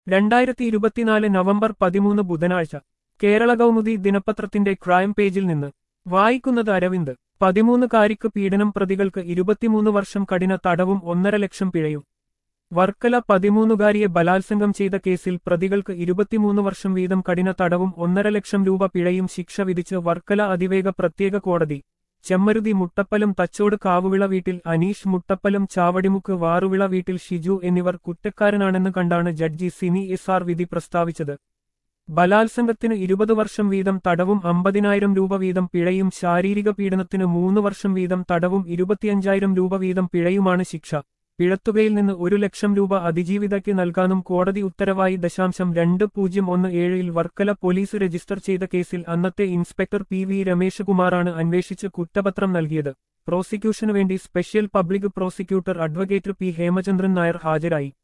രണ്ടായിരത്തി ഇരുപത്തിനാല് നവംബർ പതിമൂന്ന് ബുധനാഴ്ച കേരള കൗമുദി ദിനപത്രത്തിന്റെ ക്രൈം പേജിൽ നിന്ന് വായിക്കുന്നത് അരവിന്ദ് പതിമൂന്നുകാരിക്ക് പീഡനം പ്രതികൾക്ക് ഇരുപത്തിമൂന്ന് വർഷം കഠിന തടവും ഒന്നര ലക്ഷം പിഴയും വർക്കല പതിമൂന്നുകാരിയെ ബലാത്സംഗം ചെയ്ത കേസിൽ പ്രതികൾക്ക് ഇരുപത്തിമൂന്ന് വർഷം വീതം കഠിന തടവും ഒന്നര ലക്ഷം രൂപ പിഴയും ശിക്ഷ വിധിച്ച് വർക്കല അതിവേഗ പ്രത്യേക കോടതി ചെമ്മരുതി മുട്ടപ്പലം തച്ചോട് കാവുവിള വീട്ടിൽ അനീഷ് മുട്ടപ്പലം ചാവടിമുക്ക് വാറുവിള വീട്ടിൽ ഷിജു എന്നിവർ കുറ്റക്കാരനാണെന്ന് കണ്ടാണ് ജഡ്ജി സിനി എസ് ആർ വിധി പ്രസ്താവിച്ചത് ബലാത്സംഗത്തിന് ഇരുപത് വർഷം വീതം തടവും അമ്പതിനായിരം രൂപ വീതം പിഴയും ശാരീരിക പീഡനത്തിന് മൂന്ന് വർഷം വീതം തടവും ഇരുപത്തിയഞ്ചായിരം രൂപ വീതം പിഴയുമാണ് ശിക്ഷ പിഴത്തുകയിൽ നിന്ന് ഒരു ലക്ഷം രൂപ അതിജീവിതയ്ക്ക് നൽകാനും കോടതി ഉത്തരവായി ദശാംശം രണ്ട് പൂജ്യം ഒന്ന് ഏഴിൽ വർക്കല പോലീസ് രജിസ്റ്റർ ചെയ്ത കേസിൽ അന്നത്തെ ഇൻസ്പെക്ടർ പി വി രമേശകുമാറാണ് അന്വേഷിച്ച് കുറ്റപത്രം നൽകിയത് പ്രോസിക്യൂഷനു വേണ്ടി special public prosecutor advocate P Hemachandran Nair ഹാജരായി